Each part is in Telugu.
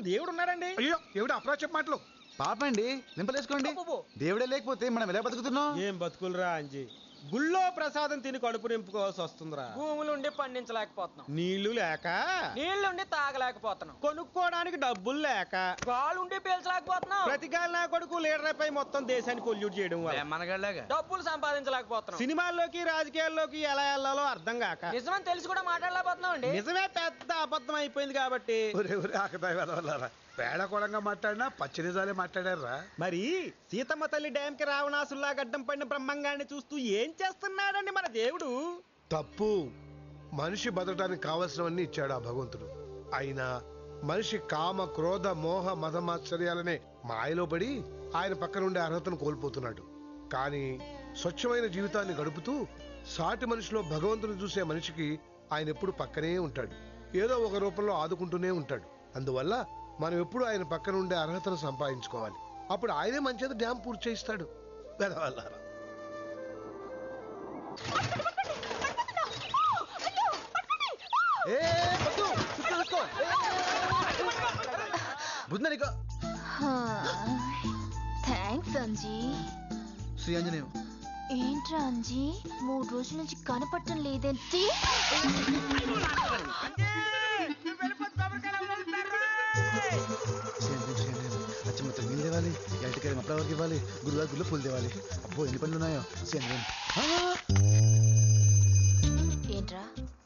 దేవుడు ఉన్నాడండి అయ్యో ఏమిటి అప్రాచం మాటలు పాపండి నింపలేసుకోండి అబ్బబ్బో. దేవుడే లేకపోతే మనం ఎలా బతుకుతున్నాం ఏం బతుకులరా అంజి గుళ్ళో ప్రసాదం తిని కడుపు నింపుకోవాల్సి వస్తుందిరా భూములుండి పండించలేకపోతున్నాం నీళ్లు లేక నీళ్లుండి తాగలేకపోతున్నాం కొనుక్కోవడానికి డబ్బులు లేక గాలుండి పీల్చలేకపోతున్నాం ప్రతి గాలి నా కొడుకు లీడర్ పై మొత్తం దేశాన్ని పొల్యూట్ చేయడం వల్ల మనగళ్ళగా డబ్బులు సంపాదించలేకపోతున్నాం సినిమాల్లోకి రాజకీయాల్లోకి ఎలా వెళ్ళాలో అర్థం కాక నిజమని తెలిసి కూడా మాట్లాడలేకపోతున్నాం అండి నిజమే పెద్ద అబద్ధం అయిపోయింది కాబట్టి ఒరే ఒరే ఆకదాయి వెళ్ళారా పేడకోళంగా మాట్లాడినా పచ్చి నిజాలే మాట్లాడారా మరి సీతమ్మ తల్లి డ్యామ్ కి రావణాసుల్లా గడ్డం పడిన బ్రహ్మంగాన్ని చూస్తూ ఏం చేస్తున్నాడండి మన దేవుడు తప్పు మనిషి బతకడానికి కావలసినవన్నీ ఇచ్చాడు ఆ భగవంతుడు అయినా మనిషి కామ క్రోధ మోహ మదమాశ్చర్యాలనే మాయలో పడి ఆయన పక్కన ఉండే అర్హతను కోల్పోతున్నాడు కానీ స్వచ్ఛమైన జీవితాన్ని గడుపుతూ సాటి మనిషిలో భగవంతుని చూసే మనిషికి ఆయన ఎప్పుడు పక్కనే ఉంటాడు ఏదో ఒక రూపంలో ఆదుకుంటూనే ఉంటాడు అందువల్ల మనం ఎప్పుడు ఆయన పక్కన ఉండే అర్హతను సంపాదించుకోవాలి అప్పుడు ఆయనే మంచిది డ్యామ్ పూర్తి చేయిస్తాడు వెదవల్లారా ఏ వద్దు, చుట్టూ చూసుకో. బుద్ధ నీకు థ్యాంక్స్ అంజీ శ్రీ ఆంజనేయం ఏంట్రా అంజీ మూడు రోజుల నుంచి కనపడటం లేదేంటి అచ్చమ్మత నీళ్ళు తేవాలి ఎల్టికాయ మప్పలవరకు ఇవ్వాలి గురువారి గుళ్ళు పూలు తేవాలి అబ్బో ఎన్ని పనులు ఉన్నాయో శ్రీ ఆంజనేయం ఆ! ఏంట్రా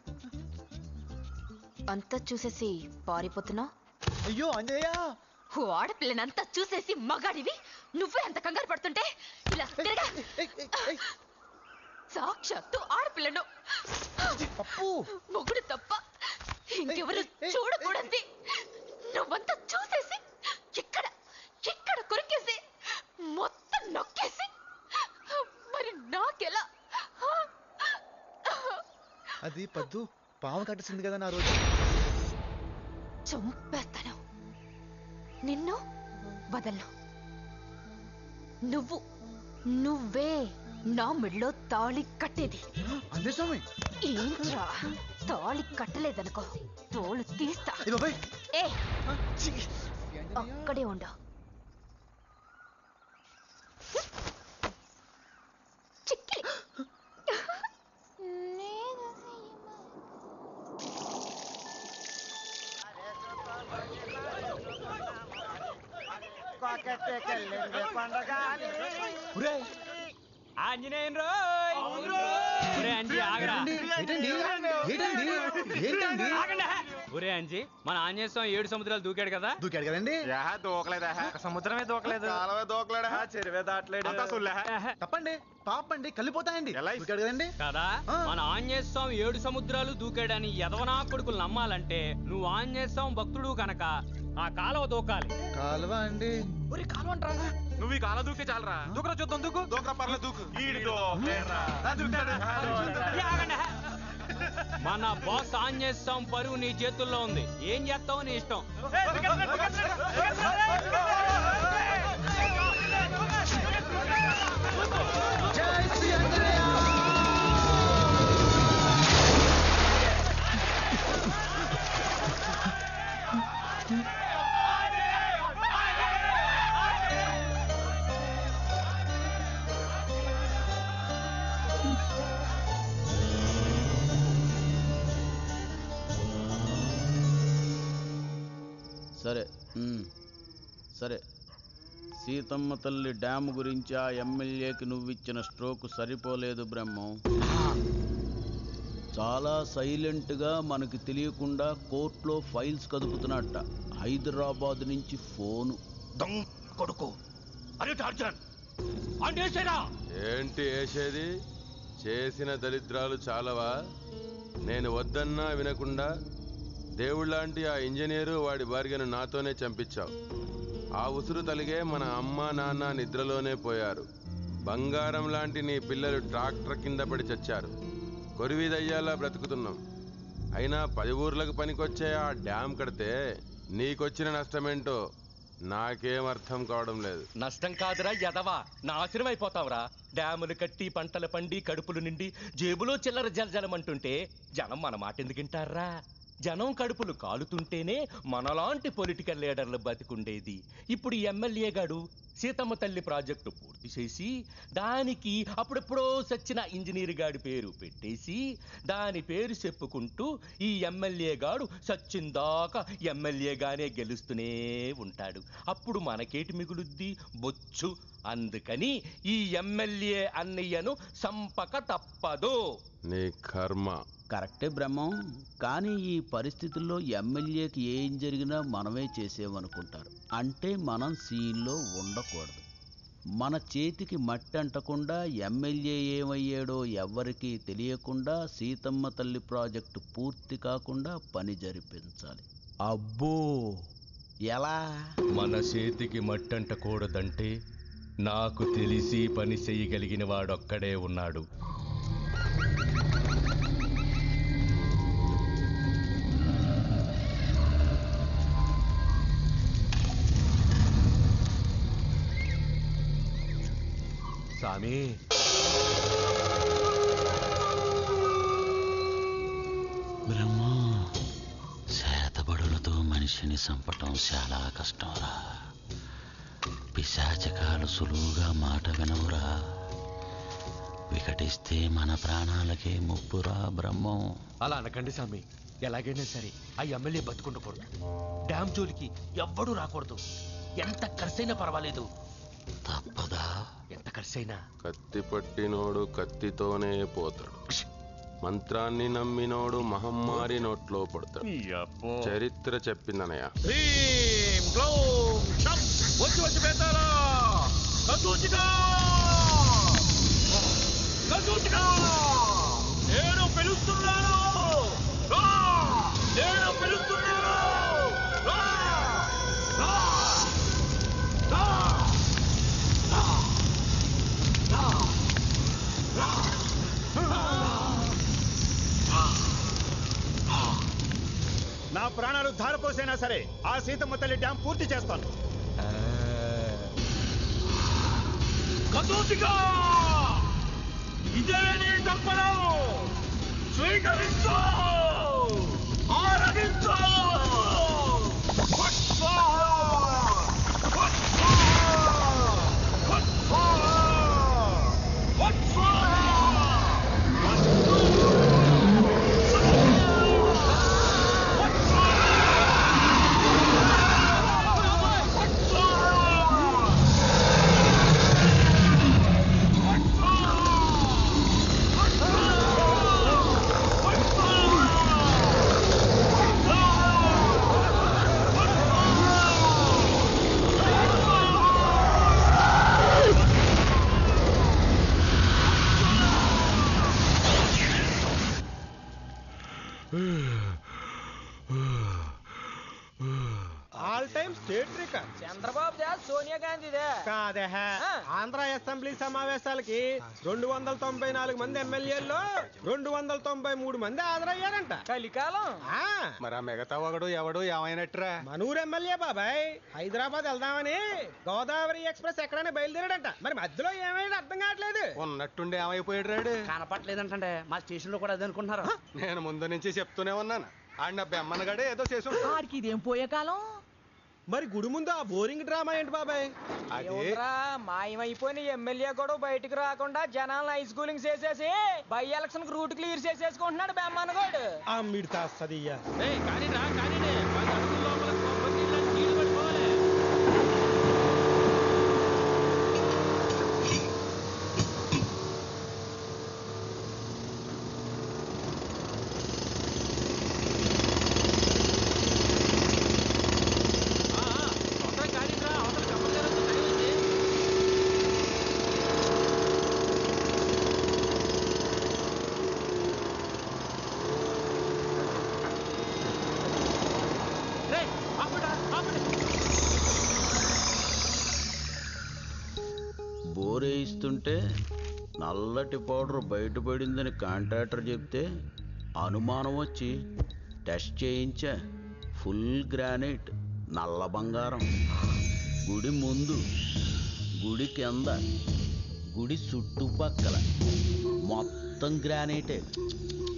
అంతా చూసేసి పారిపోతున్నావు అయ్యో అంజయ్య ఆడపిల్లనంతా చూసేసి మగాడివి నువ్వే అంత కంగారు పడుతుంటే ఇలా తిరగా సాక్షాత్తు ఆడపిల్లను పప్పు మొగుడు తప్ప ఇంకెవరు చూడకూడదు నువ్వంతా చూసేసి ఇక్కడ ఇక్కడ కొరికేసి మొత్తం నొక్కేసి మరి నాకెలా అది పద్దు పాము కట్టేసింది కదా నా రోజు చంపేస్తాను నిన్ను వదలను నువ్వు నువ్వే నా మెడలో తాళి కట్టేది అందే స్వామి ఏంట్రా తాళి కట్టలేదనుకో తోలు తీస్తా ఏ బాబాయ్ ఏ అక్కడే ఉండు చిక్కిలి ఆంజనేయం రోయ్ ఒరే అంజీ ఆగరా ఏంటండి ఏంటండి ఏంటండి ఒరే అంజీ మన ఆంజనేయ స్వామి ఏడు సముద్రాలు దూకాడు కదా దూకాడు కదండి సముద్రమే దూకలేదు చెరువే దాటలేడు తప్పండి పాపండి కలిపోతాయండి దూకాడు కదండి కదా ఆ. మన ఆంజనేయ స్వామి ఏడు సముద్రాలు దూకాడని యదవనా కొడుకులు నమ్మాలంటే నువ్వు ఆంజనేయ స్వామి భక్తుడు కనుక ఆ కాలువ దూకాలి కాలువ అండి నువ్వు ఈ కాలం దూకే చాలరా దూకరా చూద్దాం దూకు దూకరా పర్లేదు దూకు ఈడితో ఆగండి. మన బాస్ ఆంజనేయ స్వామి పరువు నీ చేతుల్లో ఉంది ఏం చేస్తావు నీ ఇష్టం సరే ఉమ్, సరే సీతమ్మ తల్లి డ్యామ్ గురించి ఆ ఎమ్మెల్యేకి నువ్విచ్చిన స్ట్రోక్ సరిపోలేదు బ్రహ్మం చాలా సైలెంట్గా మనకి తెలియకుండా కోర్టులో ఫైల్స్ కదుపుతున్నట్ట హైదరాబాద్ నుంచి ఫోను దొంగ కొడుకు అరే టార్జన్ అంటేసారా ఏంటి వేసేది చేసిన దరిద్రాలు చాలవా నేను వద్దన్నా వినకుండా దేవుళ్ళలాంటి ఆ ఇంజనీరు వాడి భార్యను నాతోనే చంపించావు ఆ ఉసురు తలిగే మన అమ్మ నాన్న నిద్రలోనే పోయారు బంగారం లాంటి నీ పిల్లలు ట్రాక్టర్ కింద పడి చచ్చారు కొరివిదయ్యాలా బ్రతుకుతున్నాం అయినా పది ఊర్లకు పనికొచ్చే ఆ డ్యామ్ కడితే నీకొచ్చిన నష్టమేంటో నాకేం అర్థం కావడం లేదు నష్టం కాదురా ఎదవా నాశనం అయిపోతావురా డ్యాములు కట్టి పంటలు పండి కడుపులు నిండి జేబులో చిల్లర జలజలమంటుంటే జనం మన మాట ఎందుకు వింటారా జనం కడుపులు కాలుతుంటేనే మనలాంటి పొలిటికల్ లీడర్లు బతికుండేది ఇప్పుడు ఈ ఎమ్మెల్యే గాడు సీతమ్మ తల్లి ప్రాజెక్టు పూర్తి చేసి దానికి అప్పుడెప్పుడో సచ్చిన ఇంజనీర్ గాడి పేరు పెట్టేసి దాని పేరు చెప్పుకుంటూ ఈ ఎమ్మెల్యే గాడు సచ్చిందాకా ఎమ్మెల్యేగానే గెలుస్తూనే ఉంటాడు అప్పుడు మనకేటి మిగులుద్ది బొచ్చు అందుకని ఈ ఎమ్మెల్యే అన్నయ్యను సంపక తప్పదు నీ కర్మ కరెక్టే బ్రహ్మం కానీ ఈ పరిస్థితుల్లో ఎమ్మెల్యేకి ఏం జరిగినా మనమే చేసేవనుకుంటారు అంటే మనం సీన్లో ఉండకూడదు మన చేతికి మట్టి అంటకుండా ఎమ్మెల్యే ఏమయ్యాడో ఎవ్వరికీ తెలియకుండా సీతమ్మ తల్లి ప్రాజెక్టు పూర్తి కాకుండా పని జరిపించాలి అబ్బో ఎలా మన చేతికి మట్టంటకూడదంటే నాకు తెలిసి పని చెయ్యగలిగిన వాడొక్కడే ఉన్నాడు సామి బ్రహ్మ శాతబడులతో మనిషిని చంపటం చాలా కష్టంరా పిశాచకాలు సులువుగా మాట వినవురా వికటిస్తే మన ప్రాణాలకే ముప్పురా బ్రహ్మం అలా అనకండి సామి ఎలాగైనా సరే ఆ ఎమ్మెల్యే బతుకుండకూడదు డ్యామ్ జోలికి ఎవ్వడూ రాకూడదు ఎంత ఖర్చైనా పర్వాలేదు తప్పదా ఎంత ఖర్చైనా కత్తి పట్టినోడు కత్తితోనే పోతాడు మంత్రాన్ని నమ్మినోడు మహమ్మారి నోట్లో పడతాడు చరిత్ర చెప్పిందనయ్య వచ్చి వచ్చి పెడతారా కదూచిగా కదూచిగా నేను పిలుస్తున్నాను రా! నేను పిలుస్తున్నాను రా! రా! రా! నా ప్రాణాలు ధారపోసైనా సరే ఆ సీతమ్మ తల్లి డ్యాం పూర్తి చేస్తాను కదూచిగా ఇదే నీ తప్పను స్వీకరించు ఆరగించు వత్సా! వత్సా! వత్సా! వత్సా! All time state record Chandrababu Sonia గాంధీదే కాదే ఆంధ్ర అసెంబ్లీ సమావేశాలకి రెండు వందల తొంభై నాలుగు మంది ఎమ్మెల్యేల్లో రెండు వందల తొంభై మూడు మంది హాజరయ్యారంట కలికాలం ఆ, మరి ఆ మిగతా ఒకడు ఎవడు ఏమైనట్రా మనూరు ఎమ్మెల్యే బాబాయ్ హైదరాబాద్ వెళ్దామని గోదావరి ఎక్స్ప్రెస్ ఎక్కడైనా బయలుదేరాడంట మరి మధ్యలో ఏమైనా అర్థం కావట్లేదు ఉన్నట్టుండి ఏమైపోయాడు రాడు కనపట్లేదంటే మా స్టేషన్ లో కూడా అదే అనుకుంటున్నారు నేను ముందు నుంచి చెప్తూనే ఉన్నాను ఆడిన బెమ్మనగాడే ఏదో చేసి ఉంటాడు. ఆడికి ఇదేం పోయే కాలం మరి గుడి ముందు ఆ బోరింగ్ డ్రామా ఏంటి బాబాయ్ అది ఏముందిరా, మాయమైపోయిన ఎమ్మెల్యే కూడా బయటికి రాకుండా జనాలను ఐస్ కూలింగ్ చేసేసి బై ఎలక్షన్ రూట్ క్లియర్ చేసేసుకుంటున్నాడు బెమ్మన్నగోడు ఆ మిడతా సదియ్యా కానీ రా కానీ పది అడుగుల లోపల కొబ్బరి నీళ్ళని నీళ్లు పట్టుకోవాలి బోరేయిస్తుంటే నల్లటి పౌడర్ బయటపడిందని కాంట్రాక్టర్ చెప్తే అనుమానం వచ్చి టెస్ట్ చేయించా ఫుల్ గ్రానైట్ నల్ల బంగారం గుడి ముందు గుడి కింద గుడి చుట్టుపక్కల మొత్తం గ్రానైటే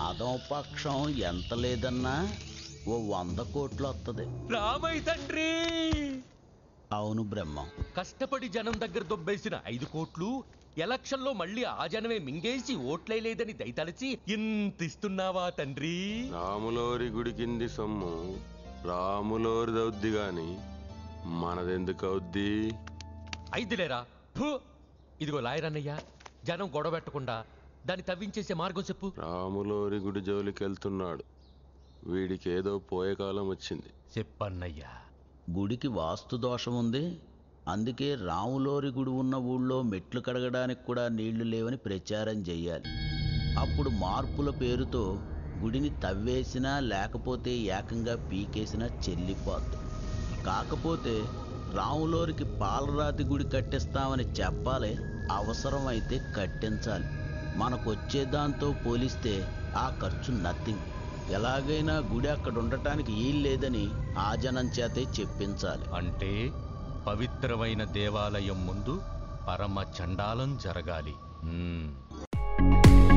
అదోపక్షం ఎంత లేదన్నా ఓ వంద కోట్లు వస్తుంది రామయ్య తండ్రి అవును బ్రహ్మం కష్టపడి జనం దగ్గర దొబ్బేసిన ఐదు కోట్లు ఎలక్షన్లో మళ్ళీ ఆ జనమే మింగేసి ఓట్లే లేదని దయతలచి ఇంత ఇస్తున్నావా తండ్రి రాములోరి గుడి కింది సొమ్ము రాములోరి దౌద్ది గాని మనదెందుకు అవుద్ది ఐదులేరా ఫు! ఇదిగో లాయరన్నయ్య జనం గొడవ పెట్టకుండా దాన్ని తవ్వించేసే మార్గం చెప్పు రాములోరి గుడి జోలికి వెళ్తున్నాడు వీడికి ఏదో పోయే కాలం వచ్చింది చెప్పన్నయ్యా గుడికి వాస్తు దోషం ఉంది అందుకే రాములోరి గుడి ఉన్న ఊళ్ళో మెట్లు కడగడానికి కూడా నీళ్లు లేవని ప్రచారం చెయ్యాలి అప్పుడు మార్పుల పేరుతో గుడిని తవ్వేసినా లేకపోతే ఏకంగా పీకేసినా చెల్లిపోద్ది కాకపోతే రాములోరికి పాలరాతి గుడి కట్టిస్తామని చెప్పాలి అవసరమైతే కట్టించాలి మనకొచ్చే దాంతో పోలిస్తే ఆ ఖర్చు నథింగ్ ఎలాగైనా గుడి అక్కడ ఉండటానికి లేదని ఆ జనం చేతే చెప్పించాలి అంటే పవిత్రమైన దేవాలయం ముందు పరమ చండాలం జరగాలి మ్మ్.